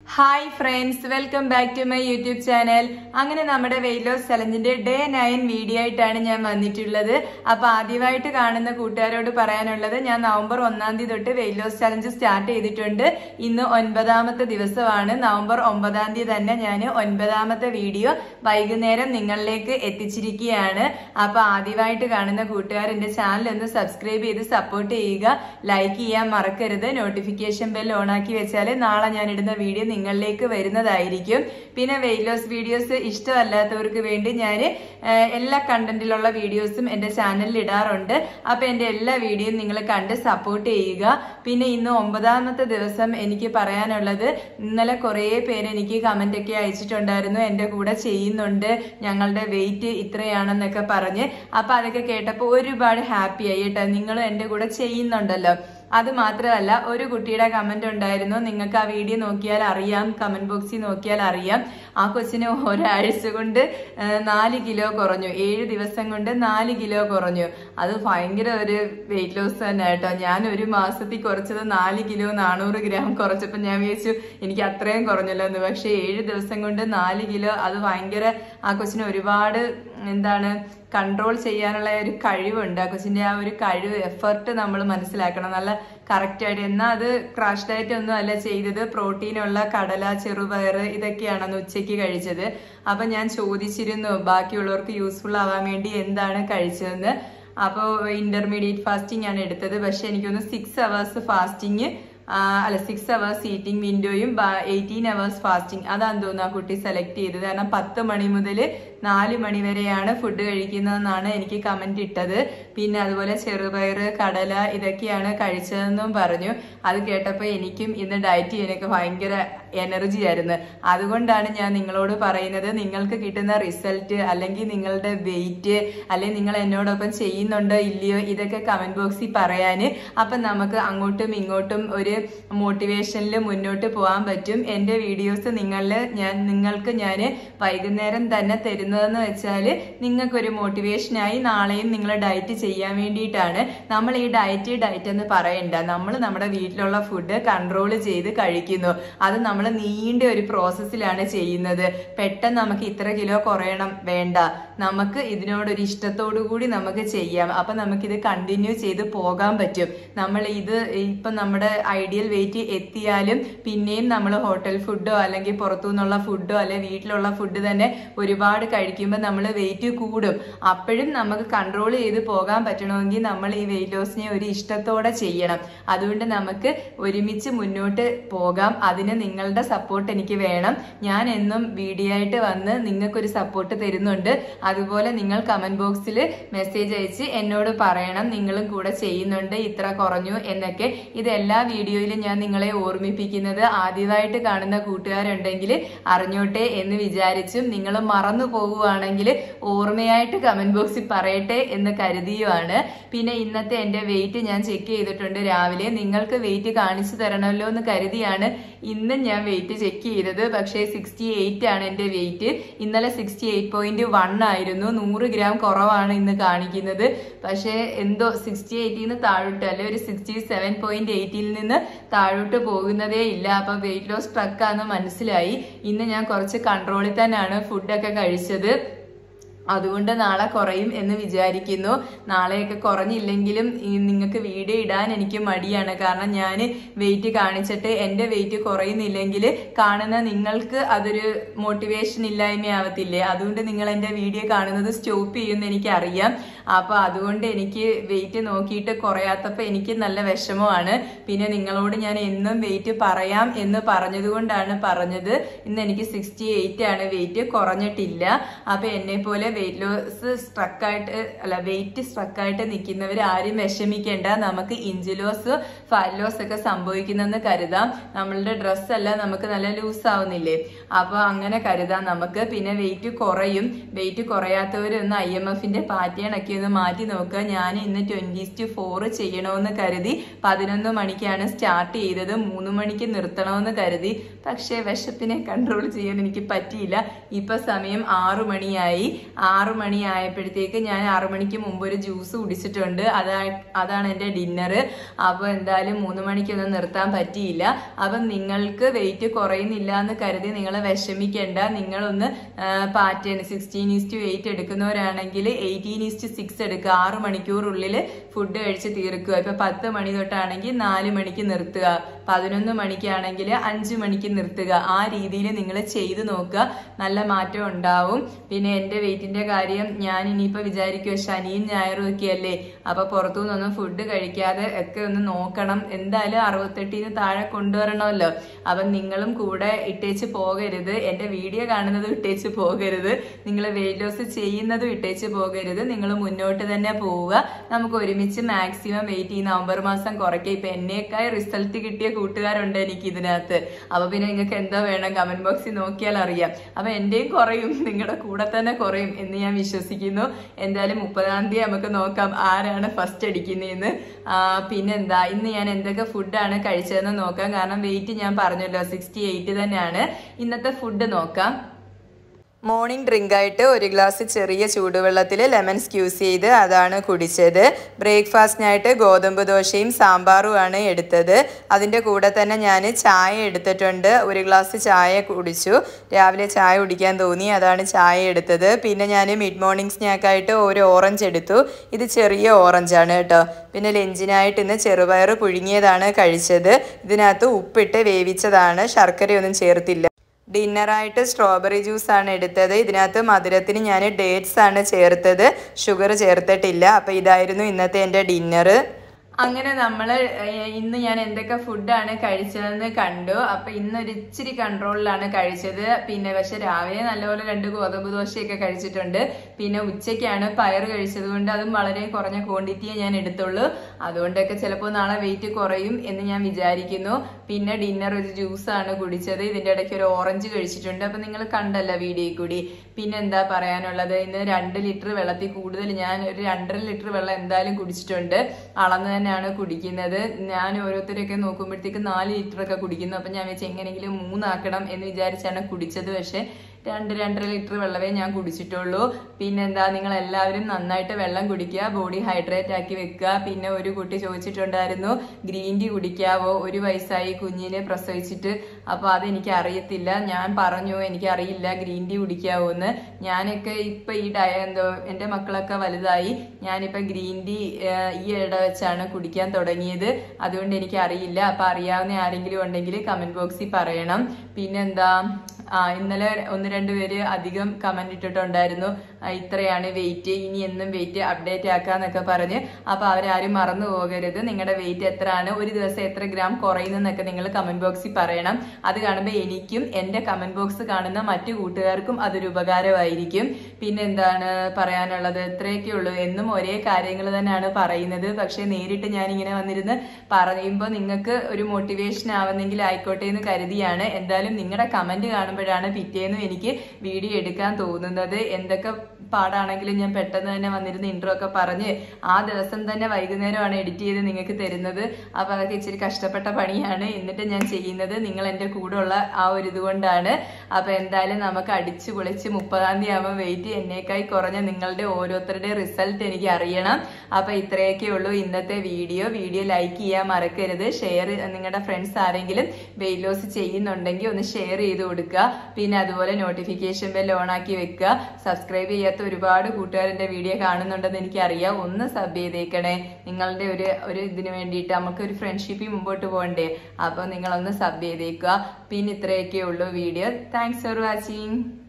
hi friends welcome back to my YouTube channel അങ്ങനെ നമ്മുടെ weight loss ചലഞ്ചിന്റെ day nine video ആയിട്ടാണ് ഞാൻ വന്നിട്ടുള്ളത് അപ്പൊ ആദ്യമായിട്ട് കാണുന്ന കൂട്ടുകാരോട് പറയാനുള്ളത് ഞാൻ നവംബർ ഒന്നാം തീയതി തൊട്ട് വെയിറ്റ് ലോസ് ചലഞ്ച് സ്റ്റാർട്ട് ചെയ്തിട്ടുണ്ട് ഇന്ന് ഒൻപതാമത്തെ ദിവസമാണ് നവംബർ ഒമ്പതാം തീയതി തന്നെ ഞാൻ ഒൻപതാമത്തെ വീഡിയോ വൈകുന്നേരം നിങ്ങളിലേക്ക് എത്തിച്ചിരിക്കുകയാണ് അപ്പൊ ആദ്യമായിട്ട് കാണുന്ന കൂട്ടുകാർ എന്റെ ചാനൽ ഒന്ന് സബ്സ്ക്രൈബ് ചെയ്ത് സപ്പോർട്ട് ചെയ്യുക ലൈക്ക് ചെയ്യാൻ മറക്കരുത് നോട്ടിഫിക്കേഷൻ ബെൽ ഓൺ ആക്കി വെച്ചാൽ നാളെ ഞാൻ ഇടുന്ന വീഡിയോ നിങ്ങളിലേക്ക് വരുന്നതായിരിക്കും പിന്നെ വെയിറ്റ് ലോസ് വീഡിയോസ് ഇഷ്ടമല്ലാത്തവർക്ക് വേണ്ടി ഞാൻ എല്ലാ കണ്ടന്റിലുള്ള വീഡിയോസും എൻ്റെ ചാനലിൽ ഇടാറുണ്ട് അപ്പൊ എൻ്റെ എല്ലാ വീഡിയോയും നിങ്ങൾ കണ്ട് സപ്പോർട്ട് ചെയ്യുക പിന്നെ ഇന്ന് ഒമ്പതാമത്തെ ദിവസം എനിക്ക് പറയാനുള്ളത് ഇന്നലെ കുറേ പേര് എനിക്ക് കമന്റ് ഒക്കെ അയച്ചിട്ടുണ്ടായിരുന്നു എൻ്റെ കൂടെ ചെയ്യുന്നുണ്ട് ഞങ്ങളുടെ വെയിറ്റ് ഇത്രയാണെന്നൊക്കെ പറഞ്ഞ് അപ്പൊ അതൊക്കെ കേട്ടപ്പോൾ ഒരുപാട് ഹാപ്പി ആയി കേട്ടോ നിങ്ങൾ എൻ്റെ കൂടെ ചെയ്യുന്നുണ്ടല്ലോ അത് മാത്രമല്ല ഒരു കുട്ടിയുടെ കമന്റ് ഉണ്ടായിരുന്നു നിങ്ങൾക്ക് ആ വീഡിയോ നോക്കിയാൽ അറിയാം കമന്റ് ബോക്സിൽ നോക്കിയാൽ അറിയാം ആ കൊച്ചിന് ഒരാഴ്ച കൊണ്ട് നാല് കിലോ കുറഞ്ഞു ഏഴ് ദിവസം കൊണ്ട് നാല് കിലോ കുറഞ്ഞു അത് ഭയങ്കര ഒരു വെയിറ്റ് ലോസ് തന്നെ കേട്ടോ ഞാൻ ഒരു മാസത്തിൽ കുറച്ചത് നാല് കിലോ നാനൂറ് ഗ്രാം കുറച്ചപ്പോൾ ഞാൻ വിചാരിച്ചു എനിക്ക് അത്രയും കുറഞ്ഞല്ലോ എന്ന് പക്ഷേ ഏഴ് ദിവസം കൊണ്ട് നാല് കിലോ അത് ഭയങ്കര ആ കൊച്ചിന് ഒരുപാട് എന്താണ് കൺട്രോൾ ചെയ്യാനുള്ള ഒരു കഴിവുണ്ട് ആ കൊച്ചിന്റെ ആ ഒരു കഴിവ് എഫർട്ട് നമ്മൾ മനസ്സിലാക്കണം നല്ല കറക്റ്റ് ആയിട്ട് എന്നാൽ അത് ക്രാഷ് ഡയറ്റ് ഒന്നും അല്ല ചെയ്തത് പ്രോട്ടീനുള്ള കടല ചെറുപയർ ഇതൊക്കെയാണ് അന്ന് ഉച്ചയ്ക്ക് കഴിച്ചത് അപ്പൊ ഞാൻ ചോദിച്ചിരുന്നു ബാക്കിയുള്ളവർക്ക് യൂസ്ഫുൾ ആവാൻ വേണ്ടി എന്താണ് കഴിച്ചതെന്ന് അപ്പോൾ ഇന്റർമീഡിയറ്റ് ഫാസ്റ്റിംഗ് ആണ് എടുത്തത് പക്ഷെ എനിക്കൊന്ന് സിക്സ് അവേഴ്സ് ഫാസ്റ്റിംഗ് അല്ല സിക്സ് അവേഴ്സ് ഈറ്റിംഗ് വിൻഡോയും എയ്റ്റീൻ അവേഴ്സ് ഫാസ്റ്റിംഗ് അതാന്ന് തോന്നുന്നു ആ കുട്ടി സെലക്ട് ചെയ്തത് കാരണം പത്ത് മണി മുതൽ നാല് മണി വരെയാണ് ഫുഡ് കഴിക്കുന്നതെന്നാണ് എനിക്ക് കമന്റ് ഇട്ടത് പിന്നെ അതുപോലെ ചെറുപയർ കടല ഇതൊക്കെയാണ് കഴിച്ചതെന്നും പറഞ്ഞു അത് കേട്ടപ്പോൾ എനിക്കും ഇന്ന് ഡയറ്റ് ചെയ്യാനൊക്കെ ഭയങ്കര എനർജി ആയിരുന്നു അതുകൊണ്ടാണ് ഞാൻ നിങ്ങളോട് പറയുന്നത് നിങ്ങൾക്ക് കിട്ടുന്ന റിസൾട്ട് അല്ലെങ്കിൽ നിങ്ങളുടെ വെയിറ്റ് അല്ലെങ്കിൽ നിങ്ങൾ എന്നോടൊപ്പം ചെയ്യുന്നുണ്ടോ ഇല്ലയോ ഇതൊക്കെ കമന്റ് ബോക്സിൽ പറയാൻ അപ്പം നമുക്ക് അങ്ങോട്ടും ഇങ്ങോട്ടും ഒരു മോട്ടിവേഷനിൽ മുന്നോട്ട് പോകാൻ പറ്റും എൻ്റെ വീഡിയോസ് നിങ്ങളിൽ ഞാൻ നിങ്ങൾക്ക് ഞാൻ വൈകുന്നേരം തന്നെ തരുന്നതെന്ന് വെച്ചാൽ നിങ്ങൾക്കൊരു മോട്ടിവേഷനായി നാളെയും നിങ്ങൾ ഡയറ്റ് ചെയ്യാൻ വേണ്ടിയിട്ടാണ് നമ്മൾ ഈ ഡയറ്റ് ഡയറ്റ് എന്ന് പറയണ്ട നമ്മൾ നമ്മുടെ വീട്ടിലുള്ള ഫുഡ് കൺട്രോൾ ചെയ്ത് കഴിക്കുന്നു അത് നമ്മൾ നീണ്ട ഒരു പ്രോസസ്സിലാണ് ചെയ്യുന്നത് പെട്ടെന്ന് നമുക്ക് ഇത്ര കിലോ കുറയണം വേണ്ട നമുക്ക് ഇതിനോടൊരു ഇഷ്ടത്തോടു കൂടി നമുക്ക് ചെയ്യാം അപ്പൊ നമുക്കിത് കണ്ടിന്യൂ ചെയ്ത് പോകാൻ പറ്റും നമ്മൾ ഇത് ഇപ്പൊ നമ്മുടെ ഐഡിയൽ വെയിറ്റ് എത്തിയാലും പിന്നെയും നമ്മൾ ഹോട്ടൽ ഫുഡോ അല്ലെങ്കിൽ പുറത്തു നിന്നുള്ള ഫുഡോ അല്ലെങ്കിൽ വീട്ടിലുള്ള ഫുഡ് തന്നെ ഒരുപാട് കഴിക്കുമ്പോൾ നമ്മൾ വെയിറ്റ് കൂടും അപ്പോഴും നമുക്ക് കൺട്രോൾ ചെയ്ത് പോകാൻ പറ്റണമെങ്കിൽ നമ്മൾ ഈ വെയിറ്റ് ലോസിനെ ഒരു ഇഷ്ടത്തോടെ ചെയ്യണം അതുകൊണ്ട് നമുക്ക് ഒരുമിച്ച് മുന്നോട്ട് പോകാം അതിന് നിങ്ങളുടെ സപ്പോർട്ട് എനിക്ക് വേണം ഞാൻ എന്നും വീഡിയോ ആയിട്ട് വന്ന് നിങ്ങൾക്കൊരു സപ്പോർട്ട് തരുന്നുണ്ട് അതുപോലെ നിങ്ങൾ കമന്റ് ബോക്സിൽ മെസ്സേജ് അയച്ച് എന്നോട് പറയണം നിങ്ങളും കൂടെ ചെയ്യുന്നുണ്ട് ഇത്ര കുറഞ്ഞു എന്നൊക്കെ ഇത് എല്ലാ വീഡിയോയിലും ഞാൻ നിങ്ങളെ ഓർമ്മിപ്പിക്കുന്നത് ആദ്യമായിട്ട് കാണുന്ന കൂട്ടുകാരുണ്ടെങ്കിൽ അറിഞ്ഞോട്ടെ എന്ന് വിചാരിച്ചും നിങ്ങൾ മറന്നു പോകുവാണെങ്കിൽ ഓർമ്മയായിട്ട് കമന്റ് ബോക്സിൽ പറയട്ടെ എന്ന് കരുതിയുമാണ് പിന്നെ ഇന്നത്തെ എൻ്റെ വെയിറ്റ് ഞാൻ ചെക്ക് ചെയ്തിട്ടുണ്ട് രാവിലെ നിങ്ങൾക്ക് വെയിറ്റ് കാണിച്ചു തരണമല്ലോ എന്ന് കരുതിയാണ് ഇന്നും ഞാൻ വെയിറ്റ് ചെക്ക് ചെയ്തത് പക്ഷേ സിക്സ്റ്റി എയ്റ്റ് ആണ് എൻ്റെ വെയിറ്റ് ഇന്നലെ സിക്സ്റ്റി എയ്റ്റ് പോയിന്റ് വൺ ആയിരുന്നു നൂറ് ഗ്രാം കുറവാണ് ഇന്ന് കാണിക്കുന്നത് പക്ഷേ എന്തോ സിക്സ്റ്റി എയ്റ്റിൽ നിന്ന് താഴോട്ട് അല്ലെ ഒരു സിക്സ്റ്റി സെവൻ പോയിന്റ് എയ്റ്റിൽ നിന്ന് താഴോട്ട് പോകുന്നതേ ഇല്ല അപ്പൊ വെയിറ്റ് ലോസ് ട്രക്കാന്ന് മനസ്സിലായി ഇന്ന് ഞാൻ കുറച്ച് കൺട്രോളിൽ തന്നെയാണ് ഫുഡൊക്കെ കഴിച്ചത് അതുകൊണ്ട് നാളെ കുറയും എന്ന് വിചാരിക്കുന്നു നാളെയൊക്കെ കുറഞ്ഞില്ലെങ്കിലും നിങ്ങൾക്ക് വീഡിയോ ഇടാൻ എനിക്ക് മടിയാണ് കാരണം ഞാൻ വെയിറ്റ് കാണിച്ചിട്ട് എൻ്റെ വെയിറ്റ് കുറയുന്നില്ലെങ്കിൽ കാണുന്ന നിങ്ങൾക്ക് അതൊരു മോട്ടിവേഷൻ ഇല്ലായ്മയാവത്തില്ലേ അതുകൊണ്ട് നിങ്ങൾ എൻ്റെ വീഡിയോ കാണുന്നത് സ്റ്റോപ്പ് ചെയ്യുമെന്ന് എനിക്കറിയാം അപ്പോൾ അതുകൊണ്ട് എനിക്ക് വെയിറ്റ് നോക്കിയിട്ട് കുറയാത്തപ്പോൾ എനിക്ക് നല്ല വിഷമമാണ് പിന്നെ നിങ്ങളോട് ഞാൻ എന്നും വെയിറ്റ് പറയാം എന്ന് പറഞ്ഞതുകൊണ്ടാണ് പറഞ്ഞത് ഇന്ന് എനിക്ക് സിക്സ്റ്റി എയ്റ്റ് ആണ് വെയിറ്റ് കുറഞ്ഞിട്ടില്ല അപ്പോൾ എന്നെ പോലെ വെയിറ്റ് ലോസ് സ്ട്രക്കായിട്ട് അല്ല വെയിറ്റ് സ്ട്രക്കായിട്ട് നിൽക്കുന്നവർ ആരും വിഷമിക്കേണ്ട നമുക്ക് ഇഞ്ച് ലോസ് ഫാറ്റ് ലോസ് ഒക്കെ സംഭവിക്കുന്നെന്ന് കരുതാം നമ്മളുടെ ഡ്രസ്സ് എല്ലാം നമുക്ക് നല്ല ലൂസ് ആവുന്നില്ലേ അപ്പോൾ അങ്ങനെ കരുതാം നമുക്ക് പിന്നെ വെയിറ്റ് കുറയും വെയിറ്റ് കുറയാത്തവരൊന്ന് ഐ എം എഫിന്റെ പാറ്റേൺ ഒക്കെ ഒന്ന് മാറ്റി നോക്കുക ഞാൻ ഇന്ന് ട്വന്റി ടു ഫോർ ചെയ്യണമെന്ന് കരുതി പതിനൊന്ന് മണിക്കാണ് സ്റ്റാർട്ട് ചെയ്തത് മൂന്ന് മണിക്ക് നിർത്തണമെന്ന് കരുതി പക്ഷേ വിശപ്പിനെ കൺട്രോൾ ചെയ്യാൻ എനിക്ക് പറ്റിയില്ല ഇപ്പൊ സമയം ആറു മണിയായി ആറു മണി ആയപ്പോഴത്തേക്ക് ഞാൻ ആറു മണിക്ക് മുമ്പ് ഒരു ജ്യൂസ് കുടിച്ചിട്ടുണ്ട് അതാ അതാണ് എൻ്റെ ഡിന്നർ അപ്പോൾ എന്തായാലും മൂന്ന് മണിക്കൊന്നും നിർത്താൻ പറ്റിയില്ല അപ്പം നിങ്ങൾക്ക് വെയിറ്റ് കുറയുന്നില്ല എന്ന് കരുതി നിങ്ങൾ വിഷമിക്കേണ്ട നിങ്ങളൊന്ന് പാറ്റേൺ സിക്സ്റ്റീൻ ഈസ്റ്റ് വെയിറ്റ് എടുക്കുന്നവരാണെങ്കിൽ എയ്റ്റീൻ ഈസ്റ്റ് സിക്സ് എടുക്കുക ആറ് മണിക്കൂറുള്ളിൽ ഫുഡ് കഴിച്ച് തീർക്കുക ഇപ്പൊ പത്ത് മണി തൊട്ടാണെങ്കിൽ നാല് മണിക്ക് നിർത്തുക പതിനൊന്ന് മണിക്കാണെങ്കിൽ അഞ്ച് മണിക്ക് നിർത്തുക ആ രീതിയിൽ നിങ്ങൾ ചെയ്തു നോക്കുക നല്ല മാറ്റം ഉണ്ടാവും പിന്നെ എൻ്റെ വെയിറ്റിന്റെ കാര്യം ഞാൻ ഇനിയിപ്പോൾ വിചാരിക്കുക ശനിയും ഞായറും ഒക്കെ അല്ലേ അപ്പൊ പുറത്തു നിന്നൊന്നും ഫുഡ് കഴിക്കാതെ ഒക്കെ ഒന്ന് നോക്കണം എന്തായാലും അറുപത്തെട്ടിന് താഴെ കൊണ്ടുവരണമല്ലോ അപ്പം നിങ്ങളും കൂടെ ഇട്ടേച്ച് പോകരുത് എൻ്റെ വീഡിയോ കാണുന്നതും ഇട്ടേച്ച് പോകരുത് നിങ്ങൾ വെയിറ്റ് ലോസ് ചെയ്യുന്നതും ഇട്ടേച്ച് പോകരുത് നിങ്ങൾ മുന്നോട്ട് തന്നെ പോവുക നമുക്ക് ഒരുമിച്ച് മാക്സിമം വെയിറ്റ് ഈ നവംബർ മാസം കുറയ്ക്കുക ഇപ്പൊ എന്നേക്കായി റിസൾട്ട് കിട്ടിയ കൂട്ടുകാരുണ്ട് എനിക്ക് ഇതിനകത്ത് അപ്പൊ പിന്നെ നിങ്ങൾക്ക് എന്താ വേണം കമന്റ് ബോക്സിൽ നോക്കിയാൽ അറിയാം അപ്പൊ എന്റെയും കുറയും നിങ്ങളുടെ കൂടെ തന്നെ കുറയും എന്ന് ഞാൻ വിശ്വസിക്കുന്നു എന്തായാലും മുപ്പതാം തീയതി നമുക്ക് നോക്കാം ആരാണ് ഫസ്റ്റ് അടിക്കുന്നതെന്ന് പിന്നെന്താ ഇന്ന് ഞാൻ എന്തൊക്കെ ഫുഡാണ് കഴിച്ചതെന്ന് നോക്കാം കാരണം വെയിറ്റ് ഞാൻ പറഞ്ഞല്ലോ സിക്സ്റ്റി എയ്റ്റ് തന്നെയാണ് ഇന്നത്തെ ഫുഡ് നോക്കാം മോർണിംഗ് ഡ്രിങ്ക് ആയിട്ട് ഒരു ഗ്ലാസ് ചെറിയ ചൂടുവെള്ളത്തിൽ ലെമൺ സ്ക്യൂസ് ചെയ്ത് അതാണ് കുടിച്ചത് ബ്രേക്ക്ഫാസ്റ്റിനായിട്ട് ഗോതമ്പ് ദോശയും സാമ്പാറുമാണ് എടുത്തത് അതിൻ്റെ കൂടെ തന്നെ ഞാൻ ചായ എടുത്തിട്ടുണ്ട് ഒരു ഗ്ലാസ് ചായ കുടിച്ചു രാവിലെ ചായ കുടിക്കാൻ തോന്നി അതാണ് ചായ എടുത്തത് പിന്നെ ഞാൻ മിഡ് മോർണിംഗ് സ്നാക്കായിട്ട് ഒരു ഓറഞ്ച് എടുത്തു ഇത് ചെറിയ ഓറഞ്ചാണ് കേട്ടോ പിന്നെ ലഞ്ചിനായിട്ട് ഇന്ന് ചെറുപയർ പുഴുങ്ങിയതാണ് കഴിച്ചത് ഇതിനകത്ത് ഉപ്പിട്ട് വേവിച്ചതാണ് ശർക്കരയൊന്നും ചേർത്തില്ല ഡിന്നറായിട്ട് സ്ട്രോബെറി ജ്യൂസ് ആണ് എടുത്തത് ഇതിനകത്ത് മധുരത്തിന് ഞാൻ ഡേറ്റ്സ് ആണ് ചേർത്തത് ഷുഗർ ചേർത്തിട്ടില്ല അപ്പം ഇതായിരുന്നു ഇന്നത്തെ എൻ്റെ ഡിന്നർ അങ്ങനെ നമ്മൾ ഇന്ന് ഞാൻ എന്തൊക്കെ ഫുഡാണ് കഴിച്ചതെന്ന് കണ്ടു അപ്പൊ ഇന്ന് ഒരു ഇച്ചിരി കൺട്രോളിലാണ് കഴിച്ചത് പിന്നെ പക്ഷെ രാവിലെ നല്ലപോലെ രണ്ട് ഗോതമ്പ് ദോശയൊക്കെ കഴിച്ചിട്ടുണ്ട് പിന്നെ ഉച്ചയ്ക്കാണ് പയർ കഴിച്ചത് കൊണ്ട് അതും വളരെ കുറഞ്ഞ ക്വാണ്ടിറ്റിയെ ഞാൻ എടുത്തുള്ളൂ അതുകൊണ്ടൊക്കെ ചിലപ്പോൾ നാളെ വെയിറ്റ് കുറയും എന്ന് ഞാൻ വിചാരിക്കുന്നു പിന്നെ ഡിന്നർ ഒരു ജ്യൂസാണ് കുടിച്ചത് ഇതിന്റെ ഇടയ്ക്ക് ഒരു ഓറഞ്ച് കഴിച്ചിട്ടുണ്ട് അപ്പൊ നിങ്ങൾ കണ്ടല്ല വീഡിയോയിൽ കൂടി പിന്നെ എന്താ പറയാനുള്ളത് ഇന്ന് രണ്ട് ലിറ്റർ വെള്ളത്തിൽ കൂടുതൽ ഞാൻ ഒരു രണ്ടര ലിറ്റർ വെള്ളം എന്തായാലും കുടിച്ചിട്ടുണ്ട് അളന്ന് തന്നെയാണ് കുടിക്കുന്നത് ഞാൻ ഓരോരുത്തരെയൊക്കെ നോക്കുമ്പോഴത്തേക്ക് നാല് ലിറ്റർ ഒക്കെ കുടിക്കുന്നു അപ്പൊ ഞാൻ വെച്ച് എങ്ങനെയെങ്കിലും മൂന്നാക്കണം എന്ന് വിചാരിച്ചാണ് കുടിച്ചത് പക്ഷെ രണ്ട് രണ്ടര ലിറ്റർ വെള്ളമേ ഞാൻ കുടിച്ചിട്ടുള്ളൂ പിന്നെന്താ നിങ്ങൾ എല്ലാവരും നന്നായിട്ട് വെള്ളം കുടിക്കുക ബോഡി ഹൈഡ്രേറ്റ് ആക്കി വെക്കുക പിന്നെ ഒരു കുട്ടി ചോദിച്ചിട്ടുണ്ടായിരുന്നു ഗ്രീൻ ടീ കുടിക്കാവോ ഒരു വയസ്സായി കുഞ്ഞിനെ പ്രസവിച്ചിട്ട് അപ്പോൾ അതെനിക്ക് അറിയത്തില്ല ഞാൻ പറഞ്ഞു എനിക്ക് അറിയില്ല ഗ്രീൻ ടീ കുടിക്കാവോ എന്ന് ഞാനൊക്കെ ഇപ്പൊ ഈ ഡയ എന്തോ എൻ്റെ മക്കളൊക്കെ വലുതായി ഞാനിപ്പോ ഗ്രീൻ ടീ ഈ ഇട വെച്ചാണ് കുടിക്കാൻ തുടങ്ങിയത് അതുകൊണ്ട് എനിക്ക് അറിയില്ല അപ്പൊ അറിയാവുന്ന ആരെങ്കിലും ഉണ്ടെങ്കിൽ കമന്റ് ബോക്സിൽ പറയണം പിന്നെന്താ ആ ഇന്നലെ ഒന്ന് രണ്ട് പേര് അധികം കമന്റ് ഇട്ടിട്ടുണ്ടായിരുന്നു ആ, ഇത്രയാണ് വെയിറ്റ് ഇനി എന്നും വെയിറ്റ് അപ്ഡേറ്റ് ആക്കാന്നൊക്കെ പറഞ്ഞ് അപ്പൊ അവരാരും മറന്നു പോകരുത് നിങ്ങളുടെ വെയിറ്റ് എത്രയാണ് ഒരു ദിവസം എത്ര ഗ്രാം കുറയുന്നൊക്കെ നിങ്ങൾ കമന്റ് ബോക്സിൽ പറയണം അത് കാണുമ്പോൾ എനിക്കും എന്റെ കമന്റ് ബോക്സ് കാണുന്ന മറ്റു കൂട്ടുകാർക്കും അതൊരു ഉപകാരമായിരിക്കും പിന്നെ എന്താണ് പറയാനുള്ളത് ഇത്രയൊക്കെ ഉള്ളൂ എന്നും ഒരേ കാര്യങ്ങൾ തന്നെയാണ് പറയുന്നത് പക്ഷെ നേരിട്ട് ഞാൻ ഇങ്ങനെ വന്നിരുന്ന് പറയുമ്പോൾ നിങ്ങൾക്ക് ഒരു മോട്ടിവേഷൻ ആവുന്നെങ്കിൽ ആയിക്കോട്ടെ എന്ന് കരുതിയാണ് എന്തായാലും നിങ്ങളുടെ കമന്റ് കാണുമ്പോഴാണ് പിറ്റേന്നും എനിക്ക് വീഡിയോ എടുക്കാൻ തോന്നുന്നത് എന്തൊക്കെ പാടാണെങ്കിലും ഞാൻ പെട്ടെന്ന് തന്നെ വന്നിരുന്ന് ഇൻട്രോ ഒക്കെ പറഞ്ഞ് ആ ദിവസം തന്നെ വൈകുന്നേരമാണ് എഡിറ്റ് ചെയ്ത് നിങ്ങൾക്ക് തരുന്നത് അപ്പൊ അതൊക്കെ ഇച്ചിരി കഷ്ടപ്പെട്ട പണിയാണ് എന്നിട്ട് ഞാൻ ചെയ്യുന്നത് നിങ്ങൾ എൻ്റെ കൂടെ ഉള്ള ആ ഒരു ഇതുകൊണ്ടാണ് അപ്പൊ എന്തായാലും നമുക്ക് അടിച്ചു പൊളിച്ച് മുപ്പതാം തീയതി ആകുമ്പോൾ വെയിറ്റ് എന്നേക്കായി കുറഞ്ഞ നിങ്ങളുടെ ഓരോരുത്തരുടെ റിസൾട്ട് എനിക്ക് അറിയണം അപ്പൊ ഇത്രയൊക്കെ ഉള്ളൂ ഇന്നത്തെ വീഡിയോ വീഡിയോ ലൈക്ക് ചെയ്യാൻ മറക്കരുത് ഷെയർ നിങ്ങളുടെ ഫ്രണ്ട്സ് ആരെങ്കിലും വെയിറ്റ് ലോസ് ചെയ്യുന്നുണ്ടെങ്കിൽ ഒന്ന് ഷെയർ ചെയ്ത് കൊടുക്കുക പിന്നെ അതുപോലെ നോട്ടിഫിക്കേഷൻ ബെൽ ഓൺ ആക്കി വെക്കുക സബ്സ്ക്രൈബ് ചെയ്യാത്ത ഒരുപാട് കൂട്ടുകാരെന്റെ വീഡിയോ കാണുന്നുണ്ടെന്ന് എനിക്കറിയാം ഒന്ന് സബ് ചെയ്തേക്കണേ നിങ്ങളുടെ ഒരു ഒരു ഇതിന് വേണ്ടിയിട്ട് നമുക്ക് ഒരു ഫ്രണ്ട്ഷിപ്പിൽ മുമ്പോട്ട് പോകണ്ടേ അപ്പോൾ നിങ്ങളൊന്ന് സബ് ചെയ്തേക്കുക പിന്നെ ഇത്രയൊക്കെ ഉള്ളൂ വീഡിയോ താങ്ക്സ് ഫോർ വാച്ചിങ്